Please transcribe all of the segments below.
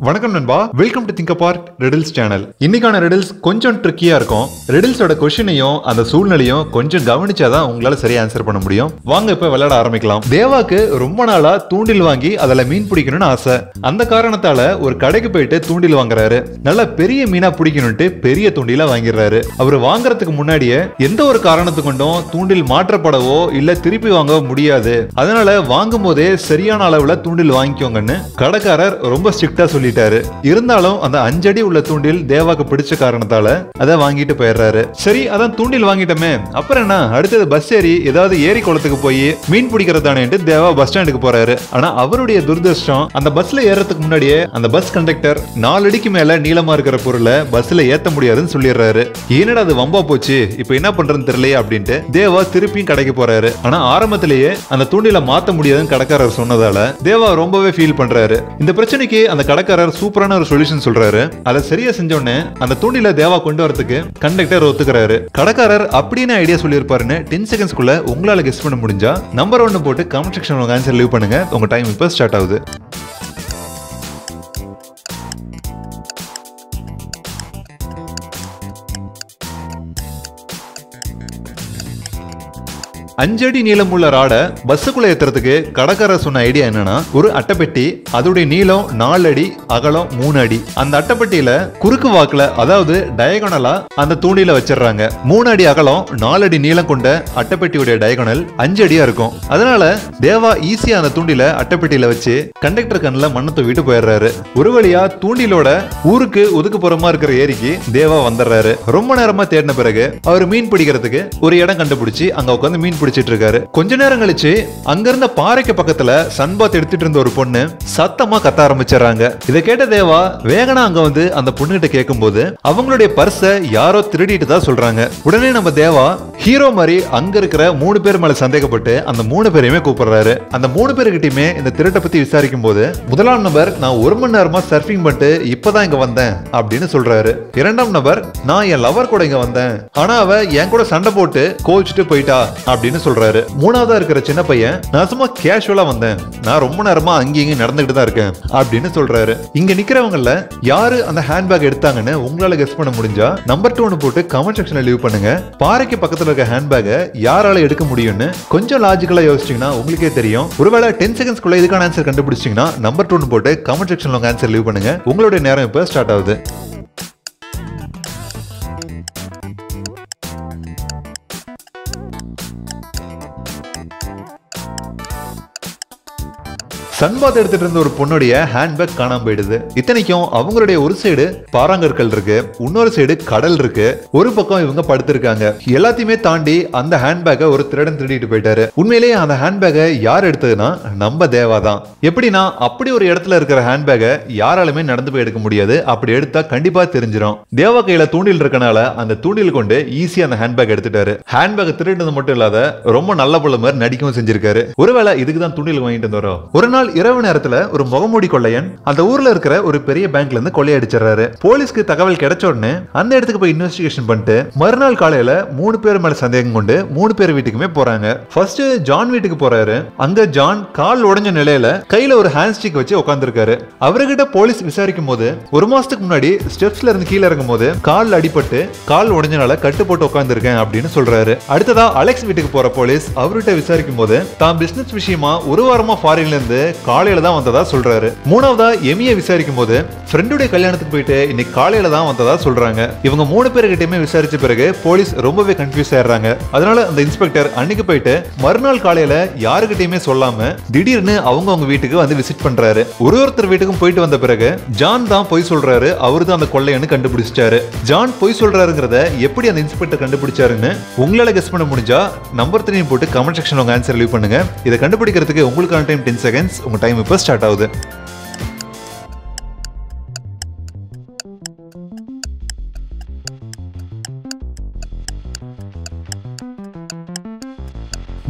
வணக்கம் நண்பா welcome to think part riddles channel இன்னைக்கான ரெடில்ஸ் கொஞ்சம் ட்ரிக்கியா இருக்கும் ரெடில்ஸோட கொஷினையும் அந்த சூழ்நிலையும் கொஞ்சம் கவனிச்சாதான் உங்களால சரியா ஆன்சர் பண்ண முடியும் வாங்க இப்ப விளையாட ஆரம்பிக்கலாம் தேவாக்கு ரொம்ப நாளா தூண்டில் வாங்கி அதுல மீன் பிடிக்கணும்னு ஆசை அந்த காரணத்தால ஒரு கடைக்கு போயிட்டு தூண்டில் வாங்குறாரு நல்ல பெரிய மீனா பிடிக்கணும்ட்டு பெரிய தூண்டில வாங்கிடுறாரு அவர் வாங்குறதுக்கு முன்னாடியே எந்த ஒரு காரணத்து கொண்டும் தூண்டில் மாற்றப்படவோ இல்ல திருப்பி வாங்கவோ முடியாது அதனால வாங்கும் போதே சரியான அளவுல தூண்டில் வாங்கிக்கோங்கன்னு கடைக்காரர் ரொம்ப ஸ்ட்ரிக்டா சொல்லிட்டாரு இருந்தாலும் அந்த அஞ்சடி உள்ள தூண்டில் தேவாக்கு பிடிச்ச காரணத்தால அதை வாங்கிட்டு போயிடுறாரு சரி அதான் தூண்டில் வாங்கிட்டோமே அப்புறம் என்ன அடுத்தது பஸ் ஏறி ஏதாவது ஏரி குளத்துக்கு போய் மீன் பிடிக்கிறதானேட்டு தேவா பஸ் ஸ்டாண்டுக்கு போறாரு ஆனா அவருடைய துரதிருஷ்டம் அந்த பஸ்ல ஏறதுக்கு முன்னாடியே அந்த பஸ் கண்டக்டர் நாலு அடிக்கு மேல நீளமா இருக்கிற பொருளை பஸ்ல ஏத்த முடியாதுன்னு சொல்லிடுறாரு என்னடா அது வம்பா போச்சு இப்போ என்ன பண்றதுன்னு தெரியலையே அப்படின்ட்டு தேவா திருப்பியும் கடைக்கு போறாரு ஆனா ஆரம்பத்திலேயே அந்த தூண்டில மாத்த முடியாதுன்னு கடைக்காரர் சொன்னதால தேவா ரொம்பவே ஃபீல் பண்றாரு இந்த பிரச்சனைக்கு அந்த கடைக்காரர் சூப்பரான ஒரு சொல்யூஷன் சொல்றாரு அதை சரியா செஞ்ச உடனே அந்த தூண்டில தேவா கொண்டு வரதுக்கு கண்டக்டர் ஒத்துக்கிறாரு கடைக்காரர் அப்படின்னு ஐடியா சொல்லியிருப்பாருன்னு டென் செகண்ட்ஸ்க்குள்ள உங்களால கெஸ் பண்ண முடிஞ்சா நம்பர் ஒன்னு போட்டு கமெண்ட் செக்ஷன் உங்க ஆன்சர் லீவ் பண்ணுங்க உங்க டைம் இப்போ ஸ்டார்ட் ஆகுது அஞ்சடி நீளமுள்ள ராடை பஸ்ஸுக்குள்ள ஏத்துறதுக்கு கடைக்காரர் சொன்ன ஐடியா என்னன்னா ஒரு அட்டைப்பெட்டி அதோடைய நீளம் நாலு அடி அகலம் மூணு அடி அந்த அட்டைப்பெட்டியில குறுக்கு வாக்குல அதாவது டயகனலா அந்த தூண்டில வச்சிடுறாங்க மூணு அடி அகலம் நாலு அடி நீளம் கொண்ட அட்டைப்பெட்டியுடைய டயகனல் அஞ்சு அடியா இருக்கும் அதனால தேவா ஈஸியா அந்த தூண்டில அட்டைப்பெட்டியில வச்சு கண்டக்டர் கண்ணில் மண்ணை தூக்கிட்டு போயிடுறாரு ஒரு வழியா தூண்டிலோட ஊருக்கு ஒதுக்குப்புறமா இருக்கிற ஏரிக்கு தேவா வந்துடுறாரு ரொம்ப நேரமா தேடின பிறகு அவர் மீன் பிடிக்கிறதுக்கு ஒரு இடம் கண்டுபிடிச்சு அங்க உட்காந்து மீன் பிடிச்சிட்டு இருக்காரு கொஞ்ச நேரம் கழிச்சு அங்க இருந்த பாறைக்கு பக்கத்துல சன்பாத் எடுத்துட்டு இருந்த ஒரு பொண்ணு சத்தமா கத்த ஆரம்பிச்சிடறாங்க இதை கேட்ட தேவா வேகனா அங்க வந்து அந்த பொண்ணுகிட்ட கேட்கும்போது அவங்களுடைய பர்ஸ யாரோ திருடிட்டு தான் சொல்றாங்க உடனே நம்ம தேவா ஹீரோ மாதிரி அங்க இருக்கிற மூணு பேர் மேல சந்தேகப்பட்டு அந்த மூணு பேரையுமே கூப்பிடுறாரு அந்த மூணு பேருக்கிட்டயுமே இந்த திருட்டை பத்தி விசாரிக்கும் போது முதலாம் நபர் நான் ஒரு மணி நேரமா சர்ஃபிங் பண்ணிட்டு இப்பதான் இங்க வந்தேன் அப்படின்னு சொல்றாரு இரண்டாம் நபர் நான் என் லவர் கூட இங்க வந்தேன் ஆனா அவ என் கூட சண்டை போட்டு கோவிச்சுட்டு போயிட்டா அப்படின்னு சொல்றாரு மூணாவதா இருக்கிற சின்ன பையன் நான் சும்மா கேஷுவலா வந்தேன் நான் ரொம்ப நேரமா அங்கேயும் இங்கேயும் நடந்துகிட்டு தான் இருக்கேன் அப்படின்னு சொல்றாரு இங்க நிக்கிறவங்கல யாரு அந்த ஹேண்ட்பேக் எடுத்தாங்கன்னு உங்களால கெஸ் பண்ண முடிஞ்சா நம்பர் டூன்னு போட்டு கமெண்ட் செக்ஷன்ல லீவ் பண்ணுங்க பாறைக்கு பக்கத்துல இருக்க ஹேண்ட்பேக்கை யாரால எடுக்க முடியும்னு கொஞ்சம் லாஜிக்கலா யோசிச்சீங்கன்னா உங்களுக்கே தெரியும் ஒருவேளை டென் செகண்ட்ஸ்க்குள்ள இதுக்கான ஆன்சர் கண்டுபிடிச்சிங்கன்னா நம்பர் டூன்னு போட்டு கமெண்ட் செக்ஷன்ல உங்க ஆன்சர் லீவ் பண்ணுங்க உங்களுடைய நேரம் இப்போ ஸ்டார்ட் ஆகுது சன்பாத் எடுத்துட்டு இருந்த ஒரு பொண்ணுடைய ஹேண்ட்பேக் காணாம போயிடுது இத்தனைக்கும் அவங்களுடைய ஒரு சைடு பாறாங்கற்கள் இருக்கு இன்னொரு சைடு கடல் இருக்கு ஒரு பக்கம் இவங்க படுத்திருக்காங்க எல்லாத்தையுமே தாண்டி அந்த ஹேண்ட்பேக்கை ஒரு திருடன் திருடிட்டு போயிட்டாரு உண்மையிலேயே அந்த ஹேண்ட்பேக்கை யார் எடுத்ததுன்னா நம்ம தேவா தான் எப்படின்னா அப்படி ஒரு இடத்துல இருக்கிற ஹேண்ட்பேக்கை யாராலுமே நடந்து போய் எடுக்க முடியாது அப்படி எடுத்தா கண்டிப்பா தெரிஞ்சிடும் தேவா கையில தூண்டில் இருக்கனால அந்த தூண்டில் கொண்டு ஈஸியா அந்த ஹேண்ட்பேக் எடுத்துட்டாரு ஹேண்ட்பேக் திருடினது மட்டும் இல்லாத ரொம்ப நல்ல புள்ள மாதிரி நடிக்கவும் செஞ்சிருக்காரு ஒருவேளை இதுக்கு தான் தூண்டில் வாங்கிட்டு வந்தோம் ஒரு நாள் இரவு நேரத்துல ஒரு முகமூடி கொள்ளையன் அந்த ஊர்ல இருக்கிற ஒரு பெரிய பேங்க்ல இருந்து கொள்ளையடிச்சிடறாரு போலீஸ்க்கு தகவல் கிடைச்ச உடனே அந்த இடத்துக்கு போய் இன்வெஸ்டிகேஷன் பண்ணிட்டு மறுநாள் காலையில மூணு பேர் மேல சந்தேகம் கொண்டு மூணு பேர் வீட்டுக்குமே போறாங்க ஃபர்ஸ்ட் ஜான் வீட்டுக்கு போறாரு அங்க ஜான் கால் உடைஞ்ச நிலையில கையில ஒரு ஹேண்ட் ஸ்டிக் வச்சு உட்காந்துருக்காரு அவர்கிட்ட போலீஸ் விசாரிக்கும் போது ஒரு மாசத்துக்கு முன்னாடி ஸ்டெப்ஸ்ல இருந்து கீழே இறங்கும் போது கால் அடிபட்டு கால் உடைஞ்சனால கட்டு போட்டு உட்காந்துருக்கேன் அப்படின்னு சொல்றாரு அடுத்ததா அலெக்ஸ் வீட்டுக்கு போற போலீஸ் அவர்கிட்ட விசாரிக்கும் போது தான் பிசினஸ் விஷயமா ஒரு வாரமா ஃபாரின்ல இருந்து காலையில தான் வந்ததா சொல்றாரு மூணாவதா எமிய விசாரிக்கும் போது ஃப்ரெண்டுடைய கல்யாணத்துக்கு போயிட்டு இன்னைக்கு காலையில தான் வந்ததா சொல்றாங்க இவங்க மூணு பேர்கிட்டயுமே விசாரிச்ச பிறகு போலீஸ் ரொம்பவே கன்ஃபியூஸ் ஆயிடுறாங்க அதனால அந்த இன்ஸ்பெக்டர் அன்னைக்கு போயிட்டு மறுநாள் காலையில யாருகிட்டயுமே சொல்லாம திடீர்னு அவங்க அவங்க வீட்டுக்கு வந்து விசிட் பண்றாரு ஒரு ஒருத்தர் வீட்டுக்கும் போயிட்டு வந்த பிறகு ஜான் தான் பொய் சொல்றாரு அவரு தான் அந்த கொள்ளையன்னு கண்டுபிடிச்சிட்டாரு ஜான் பொய் சொல்றாருங்கிறத எப்படி அந்த இன்ஸ்பெக்டர் கண்டுபிடிச்சாருன்னு உங்களால கெஸ் பண்ண முடிஞ்சா நம்பர் த்ரீ போட்டு கமெண்ட் செக்ஷன் உங்க ஆன்சர் லீவ் பண்ணுங்க இதை கண்டுபிடிக்கிறதுக்கு உங்களுக்கான டைம் டென் செகண்ட்ஸ் உங்க டைம் இப்போ ஸ்டார்ட் ஆகுது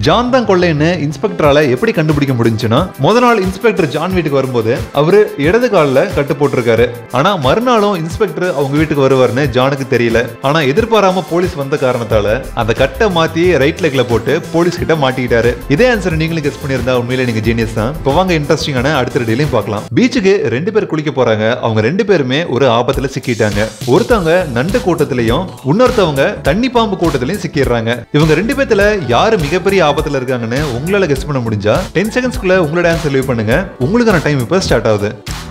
ஜான் தான் கொள்ளைன்னு இன்ஸ்பெக்டரால எப்படி கண்டுபிடிக்க முடிஞ்சுன்னா முத நாள் இன்ஸ்பெக்டர் ஜான் வீட்டுக்கு வரும்போது அவரு இடது காலில் கட்டு போட்டிருக்காரு ஆனா மறுநாளும் இன்ஸ்பெக்டர் அவங்க வீட்டுக்கு வருவாருன்னு ஜானுக்கு தெரியல ஆனா எதிர்பாராம போலீஸ் வந்த காரணத்தால அந்த கட்டை மாத்தி ரைட் லெக்ல போட்டு போலீஸ் கிட்ட மாட்டிக்கிட்டாரு இதே ஆன்சர் நீங்களும் கெஸ் பண்ணியிருந்தா உண்மையிலே நீங்க ஜீனியஸ் தான் இப்போ வாங்க இன்ட்ரெஸ்டிங்கான அடுத்த டீலையும் பார்க்கலாம் பீச்சுக்கு ரெண்டு பேர் குளிக்க போறாங்க அவங்க ரெண்டு பேருமே ஒரு ஆபத்துல சிக்கிட்டாங்க ஒருத்தவங்க நண்டு கூட்டத்திலையும் இன்னொருத்தவங்க தண்ணி பாம்பு கூட்டத்திலையும் சிக்கிடுறாங்க இவங்க ரெண்டு பேத்துல யாரு மிகப்பெரிய ஆபத்துல இருக்காங்கன்னு உங்களால கெஸ் பண்ண முடிஞ்சா டென் செகண்ட்ஸ்க்குள்ள உங்களோட ஆன்சர் லீவ் பண்ணுங்க உங்களுக்கான டைம் இப்போ ஸ்டார்ட் ஆகுது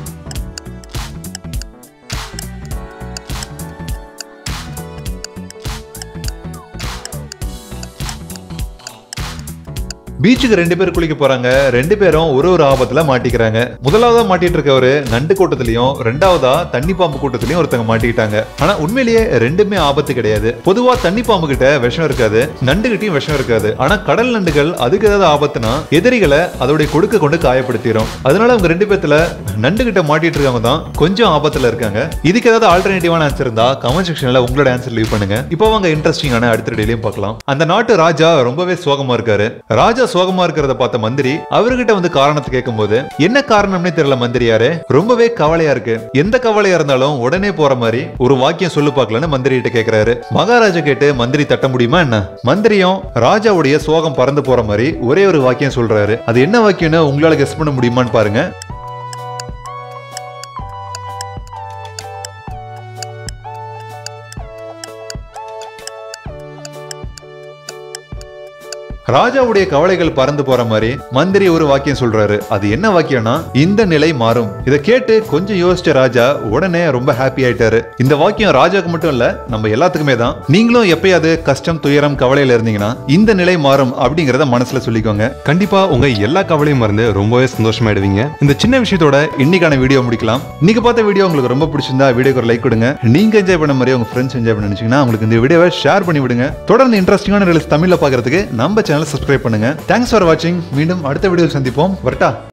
பீச்சுக்கு ரெண்டு பேர் குளிக்க போறாங்க ரெண்டு பேரும் ஒரு ஒரு ஆபத்துல மாட்டிக்கிறாங்க முதலாவதா மாட்டிட்டு இருக்கவரு நண்டு கூட்டத்திலையும் ரெண்டாவதா தண்ணி பாம்பு கூட்டத்திலையும் ஒருத்தங்க மாட்டிக்கிட்டாங்க ஆனா உண்மையிலேயே ரெண்டுமே ஆபத்து கிடையாது பொதுவா தண்ணி பாம்பு கிட்ட விஷம் இருக்காது நண்டு கிட்டயும் விஷம் இருக்காது ஆனா கடல் நண்டுகள் அதுக்கு ஏதாவது ஆபத்துனா எதிரிகளை அதோடைய கொடுக்க கொண்டு காயப்படுத்திடும் அதனால அவங்க ரெண்டு பேத்துல நண்டு கிட்ட மாட்டிட்டு இருக்கவங்க தான் கொஞ்சம் ஆபத்துல இருக்காங்க இதுக்கு ஏதாவது ஆல்டர்னேட்டிவான ஆன்சர் இருந்தா கமெண்ட் செக்ஷன்ல உங்களோட ஆன்சர் லீவ் பண்ணுங்க இப்போ அவங்க இன்ட்ரெஸ்டிங்கான அடுத்த டெய்லியும் பார்க்கலாம் அந்த நாட்டு ராஜா ரொம்பவே சோகமா இருக்காரு ராஜா சோகமா இருக்கிறத பார்த்த மந்திரி அவர்கிட்ட வந்து காரணத்தை கேட்கும்போது என்ன காரணம்னே தெரியல மந்திரியாரு ரொம்பவே கவலையா இருக்கு எந்த கவலையா இருந்தாலும் உடனே போற மாதிரி ஒரு வாக்கியம் சொல்லு பார்க்கலன்னு மந்திரி கிட்ட கேக்குறாரு மகாராஜா கேட்டு மந்திரி தட்ட முடியுமா என்ன மந்திரியும் ராஜாவுடைய சோகம் பறந்து போற மாதிரி ஒரே ஒரு வாக்கியம் சொல்றாரு அது என்ன வாக்கியம்னு உங்களால கெஸ் பண்ண முடியுமான்னு பாருங்க ராஜாவுடைய கவலைகள் பறந்து போற மாதிரி மந்திரி ஒரு வாக்கியம் சொல்றாரு அது என்ன வாக்கியம்னா இந்த நிலை மாறும் இதை கேட்டு கொஞ்சம் யோசிச்ச ராஜா உடனே ரொம்ப ஹாப்பி ஆயிட்டாரு இந்த வாக்கியம் ராஜாக்கு மட்டும் இல்ல நம்ம எல்லாத்துக்குமே தான் நீங்களும் எப்பயாவது கஷ்டம் துயரம் கவலையில இருந்தீங்கன்னா இந்த நிலை மாறும் அப்படிங்கறத மனசுல சொல்லிக்கோங்க கண்டிப்பா உங்க எல்லா கவலையும் மறந்து ரொம்பவே சந்தோஷமாயிடுவீங்க இந்த சின்ன விஷயத்தோட இன்னைக்கான வீடியோ முடிக்கலாம் நீங்க பார்த்த வீடியோ உங்களுக்கு ரொம்ப பிடிச்சிருந்தா வீடியோக்கு ஒரு லைக் கொடுங்க நீங்க என்ஜாய் பண்ண மாதிரி உங்க ஃப்ரெண்ட்ஸ் என்ஜாய் பண்ண நினைச்சீங்கன்னா உங்களுக்கு இந்த வீடியோவை ஷேர் பண்ணி விடுங்க தொடர்ந்து இன்ட்ரெஸ்டிங்கான ரீல்ஸ் தமிழ்ல பாக்குறதுக்கு நம்ம சேனலை சப்ஸ்கிரைப் பண்ணுங்க தேங்க்ஸ் ஃபார் வாட்சிங் மீண்டும் அடுத்த வீடியோவில் சந்திப்போம் வரட்டா